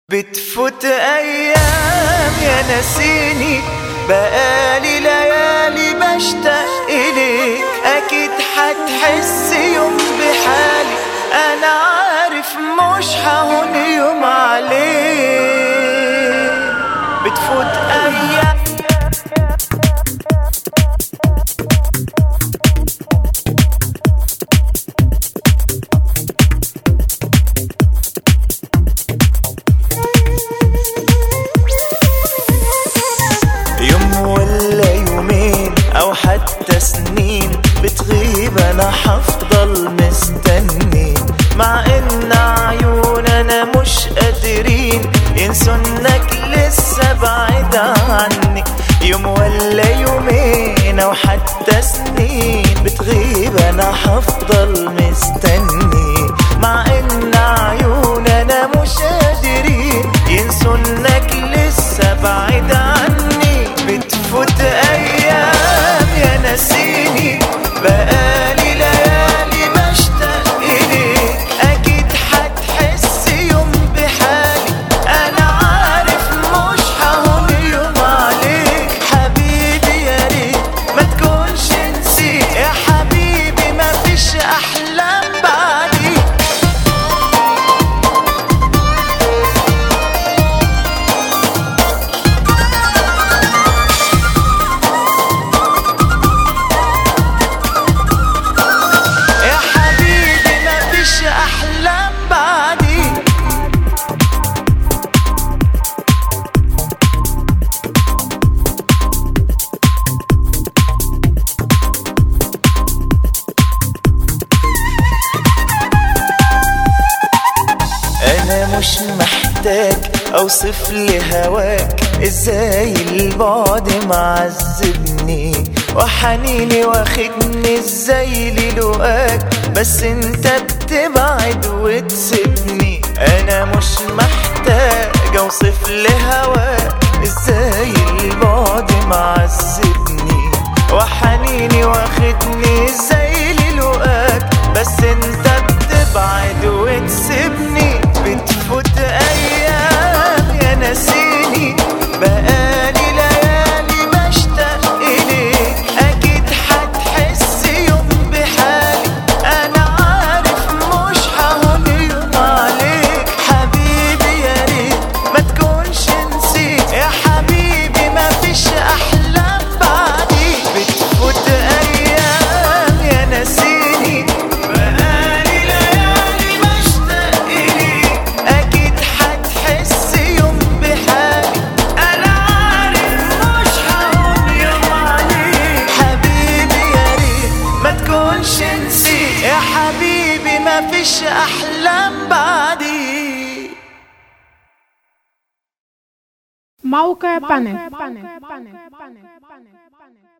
بتفوت ايام يا نسيني بقالي ليالي بشتاق اليك اكيد حتحس يوم بحالي انا عارف مش ههون يوم عليك بتفوت ايام يوم ولا يومين او حتى سنين بتغيب انا حفضل مستني مع ان عيوننا مش قادرين ينسوا انك لسه بعيد عني يوم ولا يومين او حتى سنين بتغيب انا حفضل مستني مع ان عيوننا مش قادرين ينسوا انك لسه بعيد عني بتفوت ايام يا نسيني بقالي ليالي بشتاق اليك اكيد حتحس يوم بحالي انا عارف مش ههون يوم عليك حبيبي يا ريت ما تكونش نسيت يا حبيبي ما فيش احلام بعديك يا حبيبي ما فيش احلام بعديك انا مش محتاج اوصف لهواك ازاي البعد معذبني وحنيني واخدني ازاي للقاك بس انت بتبعد وتسيبني انا مش محتاج اوصف لهواك ازاي البعد معذبني وحنيني واخدني ازاي للقاك بس انت بتبعد وتسيبني بتفوت ايام يا نسيني بقالي ليالي بشتاق اليك اكيد حتحس يوم بحالي انا عارف مش ههون يوم عليك حبيبي يا ريت ما تكونش نسيت يا حبيبي ما فيش احلام بعديك بتفوت ايام يا نسيني بقالي ليالي بشتاق اليك اكيد حتحس يوم بحالي انا عارف مش ههون يوم عليك حبيبي يا ريت ما تكونش نسيت يا حبيبي ما فيش احلام بعديك موقع بانل